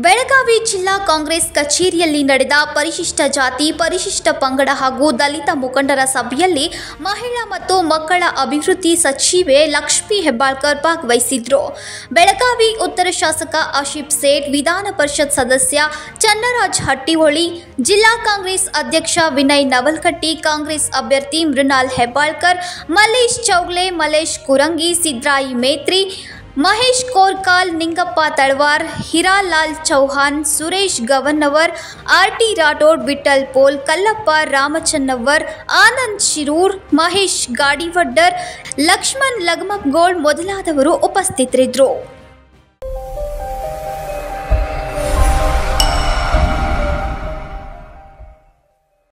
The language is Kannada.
ಬೆಳಗಾವಿ ಜಿಲ್ಲಾ ಕಾಂಗ್ರೆಸ್ ಕಚೇರಿಯಲ್ಲಿ ನಡೆದ ಪರಿಶಿಷ್ಟ ಜಾತಿ ಪರಿಶಿಷ್ಟ ಪಂಗಡ ಹಾಗೂ ದಲಿತ ಮುಖಂಡರ ಸಭೆಯಲ್ಲಿ ಮಹಿಳಾ ಮತ್ತು ಮಕ್ಕಳ ಅಭಿವೃದ್ಧಿ ಸಚಿವೆ ಲಕ್ಷ್ಮೀ ಹೆಬ್ಬಾಳ್ಕರ್ ಭಾಗವಹಿಸಿದ್ರು ಬೆಳಗಾವಿ ಉತ್ತರ ಶಾಸಕ ಆಶಿಫ್ ಸೇಠ್ ವಿಧಾನ ಪರಿಷತ್ ಸದಸ್ಯ ಚನ್ನರಾಜ್ ಹಟ್ಟಿಹೊಳಿ ಜಿಲ್ಲಾ ಕಾಂಗ್ರೆಸ್ ಅಧ್ಯಕ್ಷ ವಿನಯ್ ನವಲ್ಕಟ್ಟಿ ಕಾಂಗ್ರೆಸ್ ಅಭ್ಯರ್ಥಿ ಮೃಣಾಲ್ ಹೆಬ್ಬಾಳ್ಕರ್ ಮಲ್ಲೇಶ್ ಚೌಗ್ಲೆ ಮಲೇಶ್ ಕುರಂಗಿ ಸಿದ್ರಾಯಿ ಮೇತ್ರಿ ಮಹೇಶ್ ಕೋರ್ಕಾಲ್ ನಿಂಗಪ್ಪ ತಳವಾರ್ ಹಿರಾಲಾಲ್ ಚೌಹಾನ್ ಸುರೇಶ್ ಗವನ್ನವರ್ ಆರ್ಟಿ ರಾಠೋಡ್ ವಿಠಲ್ ಪೋಲ್ ಕಲ್ಲಪ್ಪ ರಾಮಚನ್ನವರ್ ಆನಂದ್ ಶಿರೂರ್ ಮಹೇಶ್ ಗಾಡಿವಡ್ಡರ್ ಲಕ್ಷ್ಮಣ್ ಲಗಮಗೋಳ್ ಮೊದಲಾದವರು ಉಪಸ್ಥಿತರಿದ್ದರು